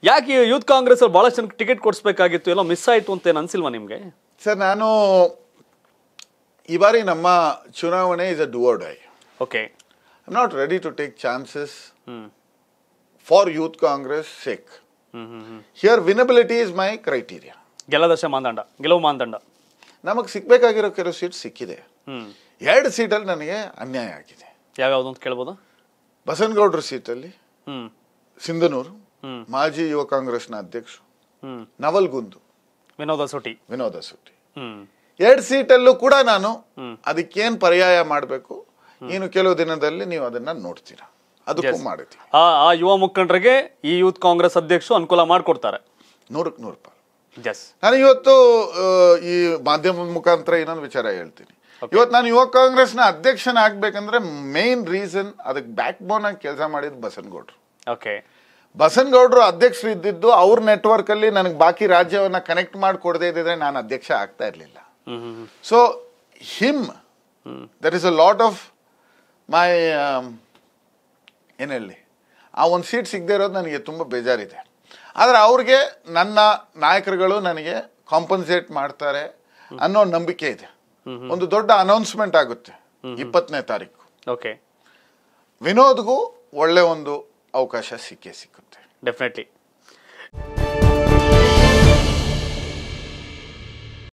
ಯಾಕೆ ಯೂತ್ ಕಾಂಗ್ರೆಸ್ ಅಲ್ಲಿ ಬಹಳಷ್ಟು ಜನಕ್ಕೆ ಟಿಕೆಟ್ ಕೊಡಿಸ್ಬೇಕಾಗಿತ್ತು ಎಲ್ಲೋ ಮಿಸ್ ಆಯ್ತು ಅಂತ ಏನು ಅನ್ಸಿಲ್ವಾ ನಿಮ್ಗೆ ಸರ್ ನಾನು ಈ ಬಾರಿ ನಮ್ಮ ಚುನಾವಣೆ is a do or die okay I'm not ready to take chances hmm for youth Congress sake hmm hmm hmm here winnability is my criteria ಗೆಲ್ಲದಶ ಮಾನದಂಡ ಗೆಲುವು ಮಾನದಂಡ ನಮಗೆ ಸಿಗ್ಬೇಕಾಗಿರೋ ಕೆಲವು ಸೀಟ್ ಸಿಕ್ಕಿದೆ ಹ್ಮ್ ಎರಡು ಸೀಟಲ್ಲಿ ನನಗೆ ಅನ್ಯಾಯ ಆಗಿದೆ ಯಾವ್ಯಾವ್ದು ಅಂತ ಕೇಳ್ಬೋದಾ ಬಸನಗೌಡ್ರ ಸೀಟಲ್ಲಿ ಹ್ಮ್ ಸಿಂಧನೂರು ಹ್ಮ್ ಮಾಜಿ ಯುವ ಕಾಂಗ್ರೆಸ್ನ ಅಧ್ಯಕ್ಷರು ಹ್ಮ್ ನವಲ್ಗುಂದು ವಿನೋದ ಸೊಟಿ ವಿನೋದ ಸುಟ್ಟಿ ಹ್ಮ್ ಎರಡು ಸೀಟಲ್ಲೂ ಕೂಡ ನಾನು ಹ್ಮ್. ಅದಕ್ಕೇನು ಪರ್ಯಾಯ ಮಾಡಬೇಕು ಇನ್ನು ಕೆಲವು ದಿನದಲ್ಲಿ ನೀವು ಅದನ್ನ ನೋಡ್ತೀರಾ ಅದಕ್ಕೂ ಮಾಡಿದ್ದೀವಿ ಆ ಆ ಯುವ ಮುಖಂಡರಿಗೆ ಈ ಯೂತ್ ಕಾಂಗ್ರೆಸ್ ಅಧ್ಯಕ್ಷರು ಅನುಕೂಲ ಮಾಡಿಕೊಡ್ತಾರೆ ನೂರಕ್ಕೆ ನೂರು ರೂಪಾಯಿ ಎಸ್ ನಾನು ಇವತ್ತು ಆ, ಈ ಮಾಧ್ಯಮದ ಮುಖಾಂತರ ಇನ್ನೊಂದು ವಿಚಾರ ಹೇಳ್ತೀನಿ ಇವತ್ತು ನಾನು ಯುವ ಕಾಂಗ್ರೆಸ್ನ ಅಧ್ಯಕ್ಷನ ಆಗ್ಬೇಕಂದ್ರೆ ಮೇನ್ ರೀಸನ್ ಅದಕ್ಕೆ ಬ್ಯಾಕ್ ಬೋನ್ ಆಗಿ ಕೆಲಸ ಮಾಡಿದ್ದು ಬಸನಗೌಡ್ರು ಓಕೆ ಬಸನಗೌಡರು ಅಧ್ಯಕ್ಷರು ಇದ್ದಿದ್ದು ಅವ್ರ ನೆಟ್ವರ್ಕ್ ಅಲ್ಲಿ ನನಗೆ ಬಾಕಿ ರಾಜ್ಯವನ್ನ ಕನೆಕ್ಟ್ ಮಾಡಿ ಕೊಡದೇ ಇದ್ದಿದ್ರೆ ನಾನು ಅಧ್ಯಕ್ಷ ಆಗ್ತಾ ಇರಲಿಲ್ಲ hmm hmm so him there is a lot of my ಏನು ಹೇಳಿ ಆ ಒಂದು ಸೀಟ್ ಸಿಗದೆ ಇರೋದು ನನಗೆ ತುಂಬ ಬೇಜಾರಿದೆ ಆದರೆ ಅವ್ರಿಗೆ ನನ್ನ ನಾಯಕರುಗಳು ನನಗೆ ಕಾಂಪನ್ಸೇಟ್ ಮಾಡ್ತಾರೆ ಅನ್ನೋ ನಂಬಿಕೆ ಇದೆ ಒಂದು ದೊಡ್ಡ ಅನೌನ್ಸ್ಮೆಂಟ್ ಆಗುತ್ತೆ ಇಪ್ಪತ್ತನೇ ತಾರೀಕು ಓಕೆ ವಿನೋದ್ಗೂ ಒಳ್ಳೆ ಒಂದು ಅವಕಾಶ ಸಿಕ್ಕೇ ಸಿಕ್ಕುತ್ತೆ ಡೆಫಿನೆಟ್ಲಿ